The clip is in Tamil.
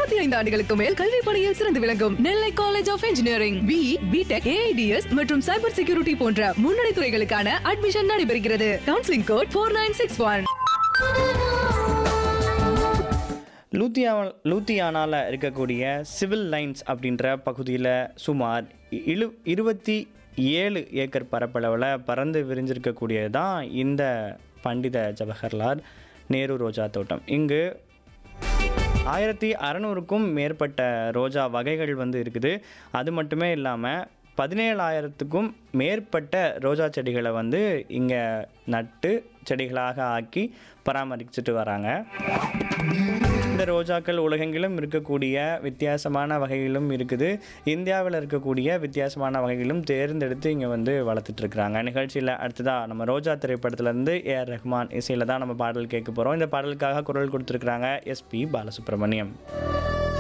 முப்பத்தி ஐந்து ஆண்டுகளுக்கு மேல் கல்வி பணியில் சிறந்து விளங்கும் Nellai college of engineering B BTech AIDS மற்றும் சைபர் செக்யூரிட்டி போன்ற முன்னணி துறைகளுக்கான அட்மிஷன் நடைபெறுகிறது counselling code four nine six one லூத்தியா லூத்தியானாவில் இருக்கக்கூடிய சிவில் லைன்ஸ் அப்படின்ற பகுதியில் சுமார் இழு இருபத்தி ஏழு ஏக்கர் பரப்பளவில் பறந்து விரிஞ்சிருக்கக்கூடியது தான் இந்த பண்டித ஜவஹர்லால் நேரு ரோஜா தோட்டம் இங்கு ஆயிரத்தி அறநூறுக்கும் மேற்பட்ட ரோஜா வகைகள் வந்து இருக்குது அது மட்டுமே இல்லாமல் பதினேழாயிரத்துக்கும் மேற்பட்ட ரோஜா செடிகளை வந்து இங்கே நட்டு செடிகளாக ஆக்கி பராமரிச்சுட்டு வராங்க இந்த ரோஜாக்கள் உலகெங்கிலும் இருக்கக்கூடிய வித்தியாசமான வகைகளும் இருக்குது இந்தியாவில் இருக்கக்கூடிய வித்தியாசமான வகைகளும் தேர்ந்தெடுத்து இங்கே வந்து வளர்த்துட்டு இருக்கிறாங்க நிகழ்ச்சியில் அடுத்ததாக நம்ம ரோஜா திரைப்படத்துலேருந்து ஏஆர் ரஹ்மான் இசையில் தான் நம்ம பாடல் கேட்க போகிறோம் இந்த பாடலுக்காக குரல் கொடுத்துருக்குறாங்க எஸ்பி பாலசுப்ரமணியம்